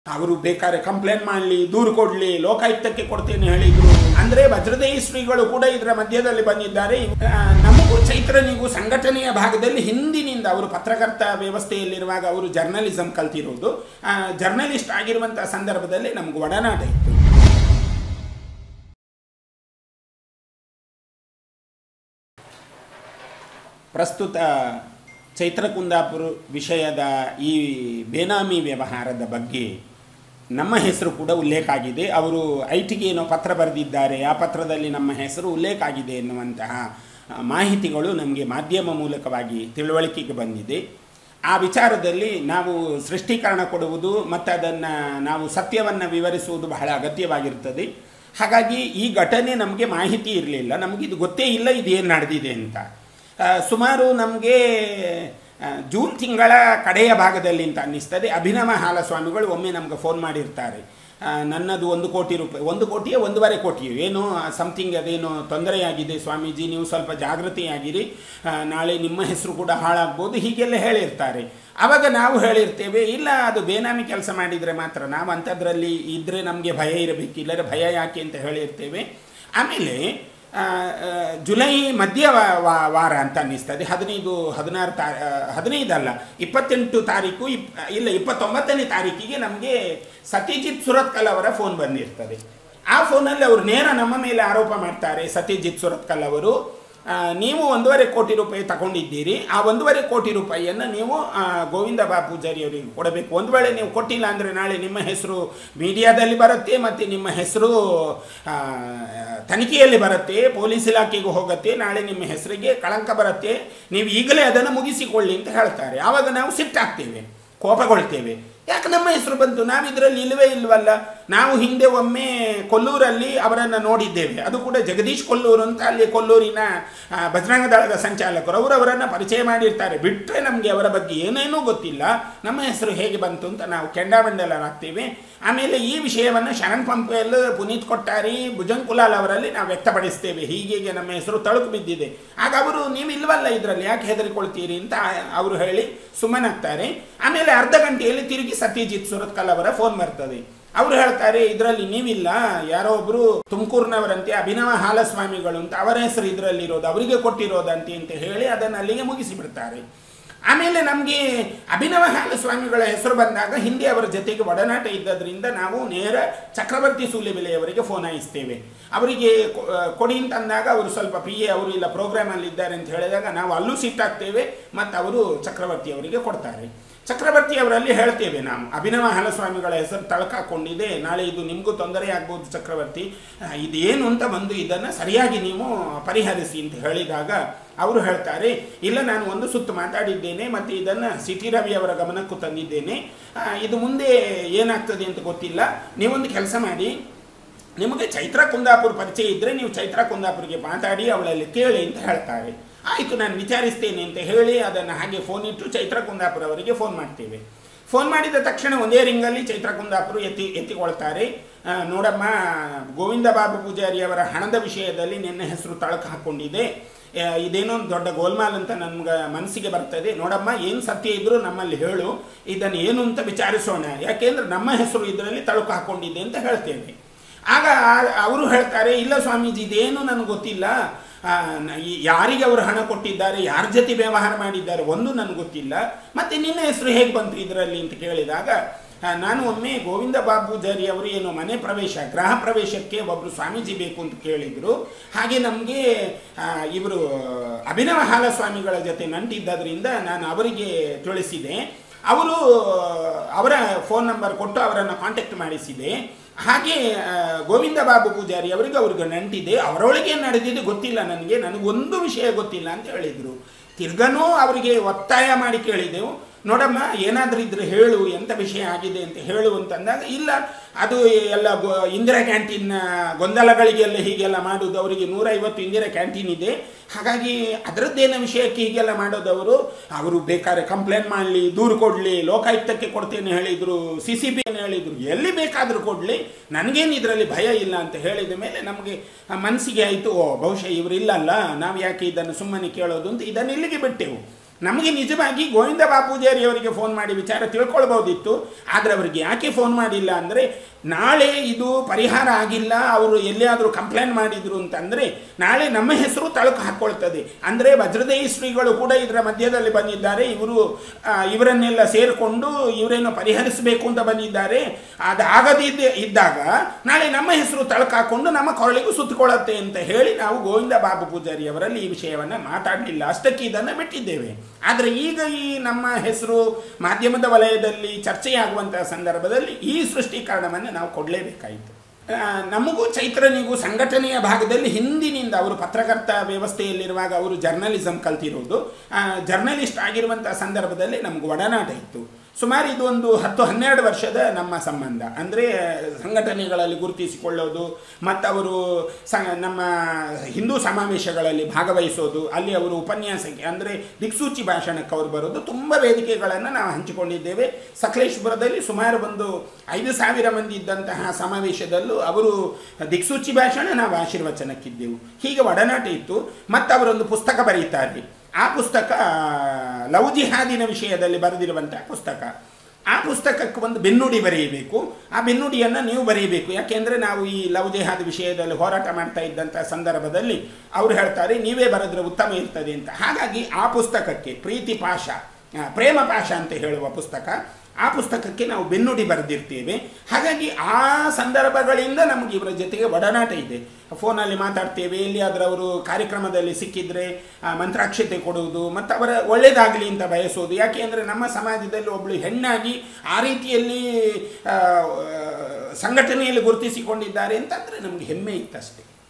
ಅವರು ಬೇಕಾದ್ರೆ ಕಂಪ್ಲೇಂಟ್ ಮಾಡಲಿ ದೂರು ಕೊಡಲಿ ಲೋಕಾಯುಕ್ತಕ್ಕೆ ಕೊಡ್ತೇನೆ ಹೇಳಿದ್ರು ಅಂದ್ರೆ ವಜ್ರದೇಹಿ ಶ್ರೀಗಳು ಕೂಡ ಇದರ ಮಧ್ಯದಲ್ಲಿ ಬಂದಿದ್ದಾರೆ ಆ, ನಮಗೂ ಚೈತ್ರನಿಗೂ ಸಂಘಟನೆಯ ಭಾಗದಲ್ಲಿ ಹಿಂದಿನಿಂದ ಅವರು ಪತ್ರಕರ್ತ ವ್ಯವಸ್ಥೆಯಲ್ಲಿರುವಾಗ ಅವರು ಜರ್ನಲಿಸಂ ಕಲ್ತಿರೋದು ಜರ್ನಲಿಸ್ಟ್ ಆಗಿರುವಂತಹ ಸಂದರ್ಭದಲ್ಲಿ ನಮ್ಗೆ ಒಡನಾಟ ಇತ್ತು ಪ್ರಸ್ತುತ ಚೈತ್ರ ಕುಂದಾಪುರ ವಿಷಯದ ಈ ಬೇನಾಮಿ ವ್ಯವಹಾರದ ಬಗ್ಗೆ ನಮ್ಮ ಹೆಸರು ಕೂಡ ಉಲ್ಲೇಖ ಆಗಿದೆ ಅವರು ಐ ಟಿಗೆ ಏನೋ ಪತ್ರ ಬರೆದಿದ್ದಾರೆ ಆ ಪತ್ರದಲ್ಲಿ ನಮ್ಮ ಹೆಸರು ಉಲ್ಲೇಖ ಆಗಿದೆ ಎನ್ನುವಂತಹ ಆ, ಮಾಹಿತಿಗಳು ನಮಗೆ ಮಾಧ್ಯಮ ಮೂಲಕವಾಗಿ ತಿಳುವಳಿಕೆಗೆ ಬಂದಿದೆ ಆ ವಿಚಾರದಲ್ಲಿ ನಾವು ಸೃಷ್ಟೀಕರಣ ಕೊಡುವುದು ಮತ್ತು ಅದನ್ನು ನಾವು ಸತ್ಯವನ್ನು ವಿವರಿಸುವುದು ಬಹಳ ಅಗತ್ಯವಾಗಿರ್ತದೆ ಹಾಗಾಗಿ ಈ ಘಟನೆ ನಮಗೆ ಮಾಹಿತಿ ಇರಲಿಲ್ಲ ನಮಗಿದು ಗೊತ್ತೇ ಇಲ್ಲ ಇದೇನು ನಡೆದಿದೆ ಅಂತ ಆ, ಸುಮಾರು ನಮಗೆ ಜೂನ್ ತಿಂಗಳ ಕಡೆಯ ಭಾಗದಲ್ಲಿ ಅಂತ ಅನ್ನಿಸ್ತದೆ ಅಭಿನವ ಹಾಲಸ್ವಾಮಿಗಳು ಒಮ್ಮೆ ನಮ್ಗೆ ಫೋನ್ ಮಾಡಿರ್ತಾರೆ ಆ, ನನ್ನದು ಒಂದು ಕೋಟಿ ರೂಪಾಯಿ ಒಂದು ಕೋಟಿಯೇ ಒಂದೂವರೆ ಕೋಟಿಯೋ ಏನೋ ಸಮಥಿಂಗ್ ಅದೇನೋ ತೊಂದರೆಯಾಗಿದೆ ಸ್ವಾಮೀಜಿ ನೀವು ಸ್ವಲ್ಪ ಜಾಗೃತಿಯಾಗಿರಿ ಆ, ನಾಳೆ ನಿಮ್ಮ ಹೆಸರು ಕೂಡ ಹಾಳಾಗ್ಬೋದು ಹೀಗೆಲ್ಲ ಹೇಳಿರ್ತಾರೆ ಆವಾಗ ನಾವು ಹೇಳಿರ್ತೇವೆ ಇಲ್ಲ ಅದು ಬೇನಾಮಿ ಕೆಲಸ ಮಾಡಿದರೆ ಮಾತ್ರ ನಾವು ಅಂಥದ್ರಲ್ಲಿ ಇದ್ದರೆ ನಮಗೆ ಭಯ ಇರಬೇಕು ಇಲ್ಲರೆ ಭಯ ಯಾಕೆ ಅಂತ ಹೇಳಿರ್ತೇವೆ ಆಮೇಲೆ ಆ, ಆ, ಜುಲೈ ಮಧ್ಯ ವಾ- ವಾ- ವಾರ ಅಂತ ಅನ್ನಿಸ್ತದೆ ಹದಿನೈದು ಹದಿನಾರು ತಾ ಆ, ಹದಿನೈದಲ್ಲ ಇಪ್ಪತ್ತೆಂಟು ತಾರೀಕು ಇಪ್ ಇಲ್ಲ ಇಪ್ಪತ್ತೊಂಬತ್ತನೇ ತಾರೀಕಿಗೆ ನಮಗೆ ಸತ್ಯಜಿತ್ ಸುರತ್ಕಲ್ ಅವರ ಫೋನ್ ಬಂದಿರ್ತದೆ ಆ ಫೋನಲ್ಲಿ ಅವರು ನೇರ ನಮ್ಮ ಮೇಲೆ ಆರೋಪ ಮಾಡ್ತಾರೆ ಸತ್ಯಜಿತ್ ಸುರತ್ಕಲ್ ಅವರು ಆ, ನೀವು ಒಂದೂವರೆ ಕೋಟಿ ರೂಪಾಯಿ ತಗೊಂಡಿದ್ದೀರಿ ಆ ಒಂದೂವರೆ ಕೋಟಿ ರೂಪಾಯಿಯನ್ನು ನೀವು ಆ, ಗೋವಿಂದ ಬಾ ಪೂಜಾರಿ ಅವರಿಗೆ ಕೊಡಬೇಕು ಒಂದು ವೇಳೆ ನೀವು ಕೊಟ್ಟಿಲ್ಲ ಅಂದರೆ ನಾಳೆ ನಿಮ್ಮ ಹೆಸರು ಮೀಡಿಯಾದಲ್ಲಿ ಬರುತ್ತೆ ಮತ್ತು ನಿಮ್ಮ ಹೆಸರು ಆ, ತನಿಖೆಯಲ್ಲಿ ಬರುತ್ತೆ ಪೊಲೀಸ್ ಇಲಾಖೆಗೂ ಹೋಗುತ್ತೆ ನಾಳೆ ನಿಮ್ಮ ಹೆಸರಿಗೆ ಕಳಂಕ ಬರುತ್ತೆ ನೀವು ಈಗಲೇ ಅದನ್ನು ಮುಗಿಸಿಕೊಳ್ಳಿ ಅಂತ ಹೇಳ್ತಾರೆ ಆವಾಗ ನಾವು ಸಿಟ್ಟಾಗ್ತೇವೆ ಕೋಪಗೊಳ್ತೇವೆ ಯಾಕೆ ನಮ್ಮ ಹೆಸರು ಬಂತು ನಾವು ಇದರಲ್ಲಿ ಇಲ್ಲವೇ ಇಲ್ವಲ್ಲ ನಾವು ಹಿಂದೆ ಒಮ್ಮೆ ಕೊಲ್ಲೂರಲ್ಲಿ ಅವರನ್ನು ನೋಡಿದ್ದೇವೆ ಅದು ಕೂಡ ಜಗದೀಶ್ ಕೊಲ್ಲೂರು ಅಂತ ಅಲ್ಲಿ ಕೊಲ್ಲೂರಿನ ಆ, ಬಜರಂಗ ದಳದ ಸಂಚಾಲಕರು ಅವರು ಅವರನ್ನು ಪರಿಚಯ ಮಾಡಿರ್ತಾರೆ ಬಿಟ್ಟರೆ ನಮಗೆ ಅವರ ಬಗ್ಗೆ ಏನೇನೂ ಗೊತ್ತಿಲ್ಲ ನಮ್ಮ ಹೆಸರು ಹೇಗೆ ಬಂತು ಅಂತ ನಾವು ಕೆಂಡಾಮಂಡಲರಾಗ್ತೇವೆ ಆಮೇಲೆ ಈ ವಿಷಯವನ್ನು ಶರಣ್ ಪಂಪೆಲ್ ಪುನೀತ್ ಕೊಟ್ಟಾರಿ ಭುಜಂಗ್ ಕುಲಾಲ್ ಅವರಲ್ಲಿ ನಾವು ವ್ಯಕ್ತಪಡಿಸ್ತೇವೆ ಹೀಗೆ ನಮ್ಮ ಹೆಸರು ತಳುಕು ಬಿದ್ದಿದೆ ಆಗ ಅವರು ನೀವು ಇಲ್ವಲ್ಲ ಇದರಲ್ಲಿ ಯಾಕೆ ಹೆದರಿಕೊಳ್ತೀರಿ ಅಂತ ಅವರು ಹೇಳಿ ಸುಮ್ಮನಾಗ್ತಾರೆ ಆಮೇಲೆ ಅರ್ಧ ಗಂಟೆಯಲ್ಲಿ ತಿರುಗಿ ಸತ್ಯಜಿತ್ ಸುರತ್ಕಲ್ ಅವರ ಫೋನ್ ಬರ್ತದೆ ಅವರು ಹೇಳ್ತಾರೆ ಇದರಲ್ಲಿ ನೀವಿಲ್ಲ ಯಾರೋ ಒಬ್ರು ತುಮಕೂರಿನವರಂತೆ ಅಭಿನವ ಹಾಲಸ್ವಾಮಿಗಳು ಅಂತ ಅವರ ಹೆಸರು ಇದರಲ್ಲಿ ಇರೋದು ಅವರಿಗೆ ಕೊಟ್ಟಿರೋದಂತೆ ಅಂತ ಹೇಳಿ ಅದನ್ನು ಅಲ್ಲಿಗೆ ಮುಗಿಸಿ ಬಿಡ್ತಾರೆ ಆಮೇಲೆ ನಮಗೆ ಅಭಿನವ ಹಾಲಸ್ವಾಮಿಗಳ ಹೆಸರು ಬಂದಾಗ ಹಿಂದೆ ಅವರ ಜೊತೆಗೆ ಒಡನಾಟ ಇದ್ದದ್ರಿಂದ ನಾವು ನೇರ ಚಕ್ರವರ್ತಿ ಸೂಲಿಬೆಲೆಯವರಿಗೆ ಫೋನ್ ಹಾಯಿಸ್ತೇವೆ ಅವರಿಗೆ ಕೊ- ಆ, ಕೊಡಿ ಅಂತ ಅಂದಾಗ ಅವರು ಸ್ವಲ್ಪ ಪಿ ಎ ಅವರು ಇಲ್ಲ ಪ್ರೋಗ್ರಾಮಲ್ಲಿ ಇದ್ದಾರೆ ಅಂತ ಹೇಳಿದಾಗ ನಾವು ಅಲ್ಲೂ ಸಿಟ್ಟಾಗ್ತೇವೆ ಮತ್ತು ಅವರು ಚಕ್ರವರ್ತಿ ಅವರಿಗೆ ಕೊಡ್ತಾರೆ ಚಕ್ರವರ್ತಿ ಅವರಲ್ಲಿ ಹೇಳ್ತೇವೆ ನಾವು ಅಭಿನವ ಹಾಲಸ್ವಾಮಿಗಳ ಹೆಸರು ತಳಕಾಕೊಂಡಿದೆ ನಾಳೆ ಇದು ನಿಮಗೂ ತೊಂದರೆ ಆಗ್ಬೋದು ಚಕ್ರವರ್ತಿ ಆ, ಇದೇನು ಅಂತ ಬಂದು ಇದನ್ನು ಸರಿಯಾಗಿ ನೀವು ಪರಿಹರಿಸಿ ಅಂತ ಹೇಳಿದಾಗ ಅವರು ಹೇಳ್ತಾರೆ ಇಲ್ಲ ನಾನು ಒಂದು ಸುತ್ತು ಮಾತಾಡಿದ್ದೇನೆ ಮತ್ತು ಇದನ್ನು ಸಿಟಿ ರವಿ ಅವರ ಗಮನಕ್ಕೂ ತಂದಿದ್ದೇನೆ ಆ, ಇದು ಮುಂದೆ ಏನಾಗ್ತದೆ ಅಂತ ಗೊತ್ತಿಲ್ಲ ನೀವೊಂದು ಕೆಲಸ ಮಾಡಿ ನಿಮಗೆ ಚೈತ್ರ ಕುಂದಾಪುರ ಪರಿಚಯ ಇದ್ದರೆ ನೀವು ಚೈತ್ರ ಕುಂದಾಪುರಿಗೆ ಮಾತಾಡಿ ಅವಳಲ್ಲಿ ಕೇಳಿ ಅಂತ ಹೇಳ್ತಾರೆ ಆಯಿತು ನಾನು ವಿಚಾರಿಸ್ತೇನೆ ಅಂತ ಹೇಳಿ ಅದನ್ನು ಹಾಗೆ ಫೋನ್ ಇಟ್ಟು ಚೈತ್ರ ಕುಂದಾಪುರ ಅವರಿಗೆ ಫೋನ್ ಮಾಡ್ತೇವೆ ಫೋನ್ ಮಾಡಿದ ತಕ್ಷಣ ಒಂದೇ ರಿಂಗಲ್ಲಿ ಚೈತ್ರ ಕುಂದಾಪುರ ಎತ್ತಿ ಎತ್ತಿಕೊಳ್ತಾರೆ ಆ, ನೋಡಮ್ಮ ಗೋವಿಂದ ಬಾಬು ಪೂಜಾರಿ ಅವರ ಹಣದ ವಿಷಯದಲ್ಲಿ ನಿನ್ನ ಹೆಸರು ತಳಕು ಹಾಕ್ಕೊಂಡಿದೆ ಆ, ಇದೇನೋ ಒಂದು ದೊಡ್ಡ ಗೋಲ್ಮಾಲ್ ಅಂತ ನನ್ಗೆ ಮನಸ್ಸಿಗೆ ಬರ್ತದೆ ನೋಡಮ್ಮ ಏನು ಸತ್ಯ ಇದ್ರೂ ನಮ್ಮಲ್ಲಿ ಹೇಳು ಇದನ್ನು ಏನು ಅಂತ ವಿಚಾರಿಸೋಣ ಯಾಕೆಂದ್ರೆ ನಮ್ಮ ಹೆಸರು ಇದರಲ್ಲಿ ತಳುಕು ಹಾಕ್ಕೊಂಡಿದೆ ಅಂತ ಹೇಳ್ತೇವೆ ಆಗ ಅವರು ಹೇಳ್ತಾರೆ ಇಲ್ಲ ಸ್ವಾಮೀಜಿ ಇದೇನು ನನಗೆ ಗೊತ್ತಿಲ್ಲ ಆ, ನ- ಈ- ಯಾರಿಗೆ ಅವರು ಹಣ ಕೊಟ್ಟಿದ್ದಾರೆ ಯಾರ ಜೊತೆ ವ್ಯವಹಾರ ಮಾಡಿದ್ದಾರೆ ಒಂದು ನನಗೆ ಗೊತ್ತಿಲ್ಲ ಮತ್ತೆ ನಿನ್ನ ಹೆಸರು ಹೇಗೆ ಬಂತು ಇದರಲ್ಲಿ ಅಂತ ಕೇಳಿದಾಗ ಆ, ನಾನು ಒಮ್ಮೆ ಗೋವಿಂದ ಬಾಬೂಜಾರಿ ಅವರು ಏನು ಮನೆ ಪ್ರವೇಶ ಗೃಹ ಪ್ರವೇಶಕ್ಕೆ ಒಬ್ಬರು ಸ್ವಾಮೀಜಿ ಬೇಕು ಅಂತ ಕೇಳಿದರು ಹಾಗೆ ನಮಗೆ ಇವರು ಅಭಿನವ ಹಾಲಸ್ವಾಮಿಗಳ ಜೊತೆ ನಂಟಿದ್ದರಿಂದ ನಾನು ಅವರಿಗೆ ತಿಳಿಸಿದೆ ಅವರು ಅವರ ಫೋನ್ ನಂಬರ್ ಕೊಟ್ಟು ಅವರನ್ನು ಕಾಂಟ್ಯಾಕ್ಟ್ ಮಾಡಿಸಿದೆ ಹಾಗೆ ಆ, ಗೋವಿಂದ ಬಾಬು ಪೂಜಾರಿ ಅವರಿಗೆ ಅವ್ರಿಗೆ ನಂಟಿದೆ ಅವರೊಳಗೆ ಏನು ನಡೆದಿದೆ ಗೊತ್ತಿಲ್ಲ ನನಗೆ ನನಗೊಂದು ವಿಷಯ ಗೊತ್ತಿಲ್ಲ ಅಂತ ಹೇಳಿದರು ತಿರ್ಗನೂ ಅವರಿಗೆ ಒತ್ತಾಯ ಮಾಡಿ ಕೇಳಿದೆವು ನೋಡಮ್ಮ ಏನಾದರೂ ಇದ್ರೆ ಹೇಳು ಎಂಥ ವಿಷಯ ಆಗಿದೆ ಅಂತ ಹೇಳು ಅಂತಂದಾಗ ಇಲ್ಲ ಅದು ಎಲ್ಲ ಗೊ ಇಂದಿರಾ ಕ್ಯಾಂಟೀನ್ ಗೊಂದಲಗಳಿಗೆಲ್ಲ ಹೀಗೆಲ್ಲ ಮಾಡೋದು ಅವರಿಗೆ ನೂರೈವತ್ತು ಇಂದಿರಾ ಕ್ಯಾಂಟೀನ್ ಇದೆ ಹಾಗಾಗಿ ಅದರದ್ದೇನೋ ವಿಷಯಕ್ಕೆ ಹೀಗೆಲ್ಲ ಮಾಡೋದವರು ಅವರು ಬೇಕಾದ್ರೆ ಕಂಪ್ಲೇಂಟ್ ಮಾಡಲಿ ದೂರು ಕೊಡಲಿ ಲೋಕಾಯುಕ್ತಕ್ಕೆ ಕೊಡ್ತೇನೆ ಹೇಳಿದರು ಸಿ ಸಿ ಬಿ ಹೇಳಿದರು ಎಲ್ಲಿ ಬೇಕಾದರೂ ಕೊಡಲಿ ನನಗೇನು ಇದರಲ್ಲಿ ಭಯ ಇಲ್ಲ ಅಂತ ಹೇಳಿದ ಮೇಲೆ ನಮಗೆ ಮನಸ್ಸಿಗೆ ಆಯಿತು ಓ ಬಹುಶಃ ಇವರು ಇಲ್ಲಲ್ಲ ನಾವು ಯಾಕೆ ಇದನ್ನು ಸುಮ್ಮನೆ ಕೇಳೋದು ಅಂತ ಇದನ್ನು ಇಲ್ಲಿಗೆ ಬಿಟ್ಟೆವು ನಮಗೆ ನಿಜವಾಗಿ ಗೋವಿಂದ ಬಾಪೂಜಾರಿ ಅವರಿಗೆ ಫೋನ್ ಮಾಡಿ ವಿಚಾರ ತಿಳ್ಕೊಳ್ಬೋದಿತ್ತು ಆದರೆ ಅವರಿಗೆ ಯಾಕೆ ಫೋನ್ ಮಾಡಿಲ್ಲ ಅಂದರೆ ನಾಳೆ ಇದು ಪರಿಹಾರ ಆಗಿಲ್ಲ ಅವರು ಎಲ್ಲಿಯಾದರೂ ಕಂಪ್ಲೇಂಟ್ ಮಾಡಿದ್ರು ಅಂತಂದರೆ ನಾಳೆ ನಮ್ಮ ಹೆಸರು ತಳಕು ಹಾಕ್ಕೊಳ್ತದೆ ಅಂದರೆ ವಜ್ರದೇಹಿ ಶ್ರೀಗಳು ಕೂಡ ಇದರ ಮಧ್ಯದಲ್ಲಿ ಬಂದಿದ್ದಾರೆ ಇವರು ಆ, ಇವರನ್ನೆಲ್ಲ ಸೇರಿಕೊಂಡು ಇವರೇನು ಪರಿಹರಿಸಬೇಕು ಅಂತ ಬಂದಿದ್ದಾರೆ ಅದು ಆಗದಿದ್ದ ಇದ್ದಾಗ ನಾಳೆ ನಮ್ಮ ಹೆಸರು ತಳಕು ಹಾಕ್ಕೊಂಡು ನಮ್ಮ ಕೊರಳಿಗೂ ಸುತ್ತಕೊಳ್ಳುತ್ತೆ ಅಂತ ಹೇಳಿ ನಾವು ಗೋವಿಂದ ಬಾಬು ಪೂಜಾರಿ ಅವರಲ್ಲಿ ಈ ವಿಷಯವನ್ನು ಮಾತಾಡಲಿಲ್ಲ ಅಷ್ಟಕ್ಕೆ ಇದನ್ನು ಬಿಟ್ಟಿದ್ದೇವೆ ಆದರೆ ಈಗ ಈ ನಮ್ಮ ಹೆಸರು ಮಾಧ್ಯಮದ ವಲಯದಲ್ಲಿ ಚರ್ಚೆಯಾಗುವಂತಹ ಸಂದರ್ಭದಲ್ಲಿ ಈ ಸೃಷ್ಟೀಕರಣವನ್ನು ನಾವು ಕೊಡಲೇಬೇಕಾಯಿತು ಆ, ನಮಗೂ ಚೈತ್ರನಿಗೂ ಸಂಘಟನೆಯ ಭಾಗದಲ್ಲಿ ಹಿಂದಿನಿಂದ ಅವರು ಪತ್ರಕರ್ತ ವ್ಯವಸ್ಥೆಯಲ್ಲಿರುವಾಗ ಅವರು ಜರ್ನಲಿಸಮ್ ಕಲ್ತಿರೋದು ಜರ್ನಲಿಸ್ಟ್ ಆಗಿರುವಂಥ ಸಂದರ್ಭದಲ್ಲಿ ನಮಗೆ ಒಡನಾಟ ಇತ್ತು ಸುಮಾರು ಇದು ಒಂದು ಹತ್ತು ಹನ್ನೆರಡು ವರ್ಷದ ನಮ್ಮ ಸಂಬಂಧ ಅಂದರೆ ಸಂಘಟನೆಗಳಲ್ಲಿ ಗುರುತಿಸಿಕೊಳ್ಳೋದು ಮತ್ತು ಅವರು ಸ ನಮ್ಮ ಹಿಂದೂ ಸಮಾವೇಶಗಳಲ್ಲಿ ಭಾಗವಹಿಸೋದು ಅಲ್ಲಿ ಅವರು ಉಪನ್ಯಾಸಕ್ಕೆ ಅಂದರೆ ದಿಕ್ಸೂಚಿ ಭಾಷಣಕ್ಕೆ ಅವರು ಬರೋದು ತುಂಬ ವೇದಿಕೆಗಳನ್ನು ನಾವು ಹಂಚಿಕೊಂಡಿದ್ದೇವೆ ಸಕಲೇಶ್ಪುರದಲ್ಲಿ ಸುಮಾರು ಒಂದು ಐದು ಸಾವಿರ ಮಂದಿ ಇದ್ದಂತಹ ಸಮಾವೇಶದಲ್ಲೂ ಅವರು ದಿಕ್ಸೂಚಿ ಭಾಷಣ ನಾವು ಆಶೀರ್ವಚನಕ್ಕಿದ್ದೆವು ಹೀಗೆ ಒಡನಾಟ ಇತ್ತು ಮತ್ತು ಅವರೊಂದು ಪುಸ್ತಕ ಬರೀತಾರೆ ಆ ಪುಸ್ತಕ ಲವ್ ಜಿಹಾದಿನ ವಿಷಯದಲ್ಲಿ ಬರೆದಿರುವಂತಹ ಪುಸ್ತಕ ಆ ಪುಸ್ತಕಕ್ಕೆ ಒಂದು ಬೆನ್ನುಡಿ ಬರೆಯಬೇಕು ಆ ಬೆನ್ನುಡಿಯನ್ನು ನೀವು ಬರೆಯಬೇಕು ಯಾಕೆಂದರೆ ನಾವು ಈ ಲವ್ ಜಿಹಾದ್ ವಿಷಯದಲ್ಲಿ ಹೋರಾಟ ಮಾಡ್ತಾ ಇದ್ದಂಥ ಸಂದರ್ಭದಲ್ಲಿ ಅವರು ಹೇಳ್ತಾರೆ ನೀವೇ ಬರೆದ್ರೆ ಉತ್ತಮ ಇರ್ತದೆ ಅಂತ ಹಾಗಾಗಿ ಆ ಪುಸ್ತಕಕ್ಕೆ ಪ್ರೀತಿ ಪಾಶ ಆ, ಪ್ರೇಮ ಪಾಶ ಅಂತ ಹೇಳುವ ಪುಸ್ತಕ ಆ ಪುಸ್ತಕಕ್ಕೆ ನಾವು ಬೆನ್ನುಡಿ ಬರೆದಿರ್ತೇವೆ ಹಾಗಾಗಿ ಆ ಸಂದರ್ಭಗಳಿಂದ ನಮಗೆ ಇವರ ಜೊತೆಗೆ ಒಡನಾಟ ಇದೆ ಫೋನಲ್ಲಿ ಮಾತಾಡ್ತೇವೆ ಎಲ್ಲಿಯಾದರೂ ಅವರು ಕಾರ್ಯಕ್ರಮದಲ್ಲಿ ಸಿಕ್ಕಿದ್ರೆ ಆ, ಮಂತ್ರಾಕ್ಷತೆ ಕೊಡುವುದು ಮತ್ತು ಅವರ ಒಳ್ಳೆಯದಾಗಲಿ ಅಂತ ಬಯಸೋದು ಯಾಕೆ ಅಂದರೆ ನಮ್ಮ ಸಮಾಜದಲ್ಲಿ ಒಬ್ಬಳು ಹೆಣ್ಣಾಗಿ ಆ ರೀತಿಯಲ್ಲಿ ಆ, ಸಂಘಟನೆಯಲ್ಲಿ ಗುರುತಿಸಿಕೊಂಡಿದ್ದಾರೆ ಅಂತಂದರೆ ನಮಗೆ ಹೆಮ್ಮೆ ಇತ್ತಷ್ಟೇ